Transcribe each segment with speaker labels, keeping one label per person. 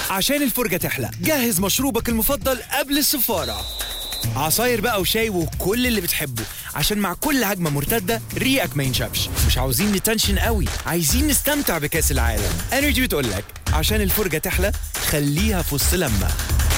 Speaker 1: عشان الفرجة تحلى جهز مشروبك المفضل قبل السفارة عصاير بقى وشاي وكل اللي بتحبه عشان مع كل هجمة مرتدة ريقك ما ينشفش مش عاوزين نتنشن قوي عايزين نستمتع بكأس العالم انرجي بتقولك عشان الفرجة تحلى خليها في وسط لما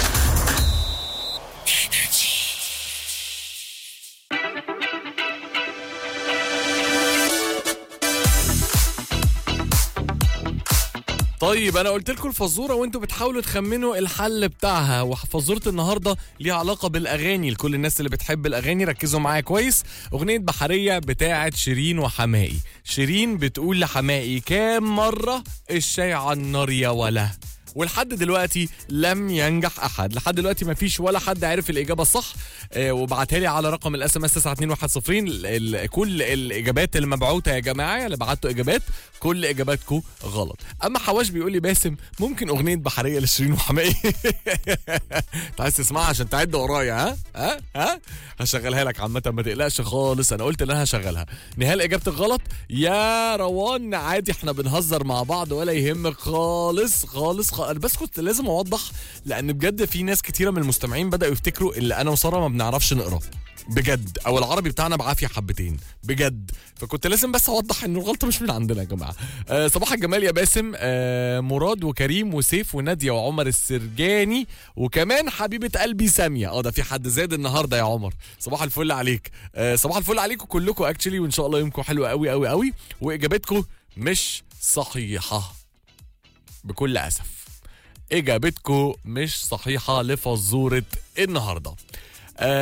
Speaker 2: طيب انا قلت لكم الفزوره وانتوا بتحاولوا تخمنوا الحل بتاعها وفزوره النهارده ليها علاقه بالاغاني لكل الناس اللي بتحب الاغاني ركزوا معايا كويس اغنيه بحريه بتاعه شيرين وحمائي شيرين بتقول لحمائي كام مره الشاي على النار يا ولا ولحد دلوقتي لم ينجح احد لحد دلوقتي ما فيش ولا حد عرف الاجابه الصح آه وبعتها لي على رقم الاس ام اس 92110 ال- ال- كل الاجابات المبعوثه يا جماعه اللي بعتوا اجابات كل اجاباتكم غلط اما حواش بيقول لي باسم ممكن اغنيه بحريه لشيرين وحمائي انت عايز تسمعها عشان تعد ورايا ها ها ها هشغلها لك عامه ما تقلقش خالص انا قلت ان انا هشغلها نهايه اجابتك غلط يا روان عادي احنا بنهزر مع بعض ولا يهمك خالص خالص خالص بس كنت لازم اوضح لان بجد في ناس كتيره من المستمعين بداوا يفتكروا اللي انا وساره ما بنعرفش نقرا بجد او العربي بتاعنا بعافيه حبتين بجد فكنت لازم بس اوضح ان الغلطه مش من عندنا يا جماعه آه صباح الجمال يا باسم آه مراد وكريم وسيف وناديه وعمر السرجاني وكمان حبيبه قلبي ساميه اه ده في حد زاد النهارده يا عمر صباح الفل عليك آه صباح الفل عليكم كلكم اكشلي وان شاء الله يومكم حلو قوي قوي قوي واجابتكم مش صحيحه بكل اسف اجابتكم مش صحيحه لفزوره النهارده